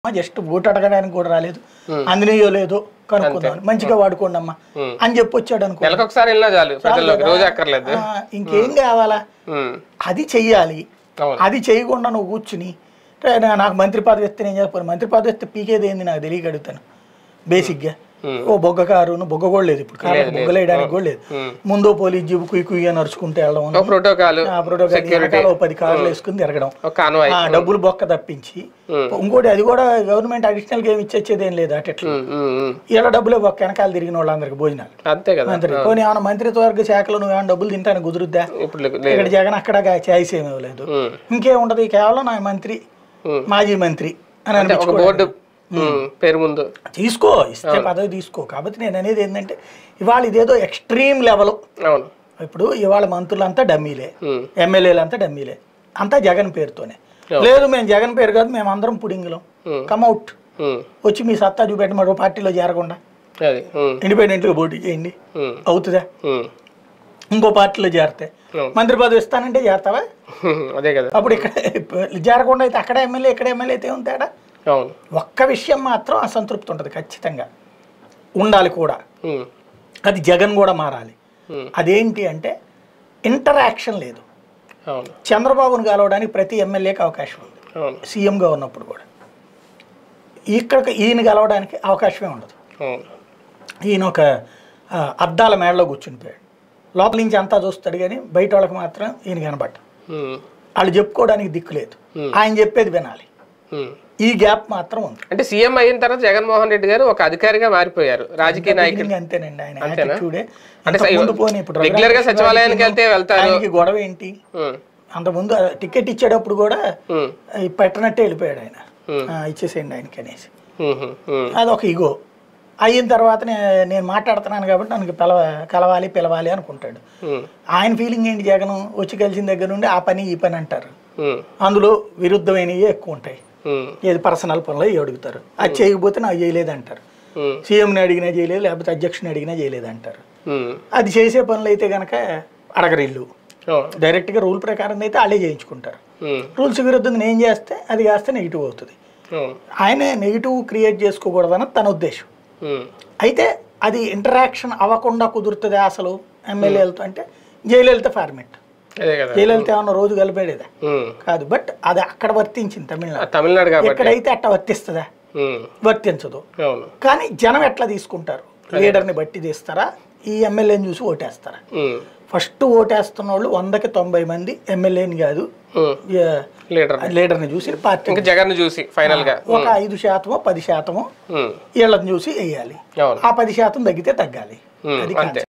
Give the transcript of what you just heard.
Just vote అడగడానికి కూడా రాలేదు అందినయో లేదో కనుక్కుందాం మంచిగా వాడుకోండి అమ్మా అని చెప్పి వచ్చాడు అనుకో నెలకు ఒకసారి వెళ్ళినా చాలు ప్రజల్లోకి రోజు అక్కర్లేదు ఆ, ఇంకేం కావాలా ఉమ్. అది చెయ్యాలి అవును అది చేయకుండా నువ్వు కూర్చుని "రే, నా- నాకు మంత్రి పదవి ఇస్తే నేను చెప్పాను మంత్రి పదవి ఇస్తే పీకేది ఏంది నాకు తెలియక అడుగుతాను బేసిక్గా ఓ బొగ్గ కారు బొగ్గ కూడా లేదు ఇప్పుడు కారు బొగ్గలేయడానికి కూడా లేదు ముందు పోలీస్ జీబు కుయ్యి కుయ్యి నడుచుకుంటూ వెళ్ళడం ఒక ప్రోటోకాల్ ఆ ప్రోటోకాల్ వెనకాల ఓ పది కార్లు వేసుకుని తిరగడం ఒక కాన్వాయ్ ఆ డబ్బులు బొక్క తప్పించి ఇంకోటి అది కూడా గవర్నమెంట్ అడిషనల్ గా ఏమి ఇచ్చేది ఏం లేదు అట్లా ఉమ్, ఉమ్, ఉమ్. ఇలా డబ్బులే బొక్క వెనకాల తిరిగిన వాళ్ళందరికి భోజనాలు అంతే కదా మంత్రి పోనీ ఏమైనా మంత్రిత్వవర్గ శాఖలో నువ్వు ఏమైనా డబ్బులు తింటాను కుదురుద్దా ఇప్పుడు లే- లేదు ఇక్కడ జగన్ అక్కడ ఛాయిస్ ఏమీ ఇవ్వలేదు ఉమ్. ఇంకేముంటది కేవలం నా మంత్రి ఉమ్. మాజీ మంత్రి అని అంటే ఒక అనిపించుకో బోర్డు ఉమ్, పేరు ముందు తీసుకో ఇస్తే పదవి తీసుకో కాబట్టి నేను అనేది ఏంటంటే ఇవాళ ఇదేదో ఎక్స్ట్రీమ్ లెవెల్ అవును ఇప్పుడు ఇవాళ మంత్రులంతా డమ్మీలే ఉమ్, ఎమ్మెల్యేలు అంతా డమ్మీలే అంతా జగన్ పేరుతోనే లేదు మేము జగన్ పేరు కాదు మేము అందరం పుడింగులం Hmm. కమ్అవుట్ ఉమ్, వచ్చి మీ సత్తా చూపెట్టి మరో పార్టీలో చేరకుండా అది ఉమ్, ఇండిపెండెంట్గా పోటీ చేయండి ఉమ్, అవుతుందా ఉమ్. ఇంకో పార్టీలో చేరితే అవును. మంత్రి పదవి ఇస్తానంటే చేస్తావా అదే కదా అప్పుడు ఇక్కడ చేరకుండా అయితే అక్కడ ఎమ్మెల్యే ఇక్కడ ఎమ్మెల్యే అయితే ఏం తేడా అవును ఒక్క విషయం మాత్రం అసంతృప్తి ఉంటుంది ఖచ్చితంగా ఉండాలి కూడా ఉమ్, అది జగన్ కూడా మారాలి Hmm. అదేంటి అంటే ఇంటరాక్షన్ లేదు అవును చంద్రబాబును కలవడానికి ప్రతి ఎమ్మెల్యేకి అవకాశం ఉంది అవును సీఎంగా ఉన్నప్పుడు కూడా ఇక్కడ ఈయన కలవడానికి అవకాశమే ఉండదు అవును ఈయన ఒక ఆ, అద్దాల మేడలో కూర్చునిపోయాడు లోపల నుంచి అంతా చూస్తాడు కానీ బయట వాళ్ళకి మాత్రం ఈయన కనబడ్డ ఉమ్, వాళ్ళు చెప్పుకోవడానికి దిక్కు లేదు ఆయన చెప్పేది వినాలి ఉమ్. ఈ గ్యాప్ మాత్రం ఉంది అంటే సీఎం అయిన తర్వాత జగన్మోహన్ రెడ్డి గారు ఒక అధికారిగా మారిపోయారు రాజకీయ నాయకుడు Beginning అంతేనండి ఆయన అంతేనా? యాటిట్యూడే అంటే అంతకు ముందు పోనీ ఇప్పుడు రెగ్యులర్ గా రఘురామ సచివాలయానికి వెళ్తే వెళ్తారు ఆయనకి గొడవ ఏంటి ఉమ్, అంతకుముందు ఆ టికెట్ ఇచ్చేటప్పుడు కూడా ఉమ్, ఈ పెట్టనట్టే వెళ్ళిపోయాడు ఆయన Hmm. ఆ, ఇచ్చేసేయండి ఆయనకి అనేసి ఉమ్, ఉమ్, ఉమ్. అదొక ఇగో అయిన తర్వాత నే- నేను మాట్లాడుతున్నాను కాబట్టి ನನకి పిలవ కలవాలి పిలవాలి అనుకుంటాడు ఉమ్, ఆయన ఫీలింగ్ ఏంటి జగన్ వచ్చి కలిసిన దగ్గర నుండి ఆ పని ఈ పని అంటారు ఉమ్, అందులో విరుద్ధమైనవి ఎక్కువ ఉంటాయి ఉమ్, ఏది పర్సనల్ పనులు అవి అడుగుతారు అది చేయకపోతే నాకు చేయలేదు అంటారు ఉమ్, సీఎంని అడిగినా చేయలేదు లేకపోతే అధ్యక్షుని అడిగినా చేయలేదు అంటారు ఉమ్. అది చేసే పనులు అయితే కనుక అడగరిల్లు అవును. డైరెక్ట్గా రూల్ ప్రకారం అయితే వాళ్ళే చేయించుకుంటారు ఉమ్, రూల్స్ విరుద్ధంగా నేను చేస్తే అది కాస్తే నెగిటివ్ అవుతుంది అవును. ఆయన నెగిటివ్ క్రియేట్ చేసుకోకూడదని తన ఉద్దేశం ఉమ్, అయితే అది ఇంటరాక్షన్ అవ్వకుండా కుదురుతుంది అసలు ఎమ్మెల్యేలతో అంటే జయలలిత ఫార్మెట్ అదే కదా జయలలిత ఏమన్నా రోజు కలిపేదేదా ఉమ్. కాదు బట్ అది అక్కడ వర్తించింది ఆ తమిళనాడు తమిళనాడు కాబట్టి ఎక్కడైతే అట్ట వర్తిస్తుందా ఉమ్, వర్తించదు అవును కానీ జనం ఎట్లా తీసుకుంటారు లీడర్ని బట్టి తీస్తారా ఈ ఎమ్మెల్యేని చూసి ఓటేస్తారా ఉమ్, ఫస్ట్ ఓటేస్తున్న వాళ్ళు వందకి తొంభై మంది ఎమ్మెల్యేని కాదు ఉమ్. లీడర్ లీడర్ని చూసి పార్టీ ఇంకా జగన్ చూసి ఫైనల్ గా ఒక ఐదు శాతమో పది శాతమో ఉమ్, వీళ్ళని చూసి వేయాలి అవును ఆ పది శాతం తగ్గితే తగ్గాలి ఉమ్, అది అంతే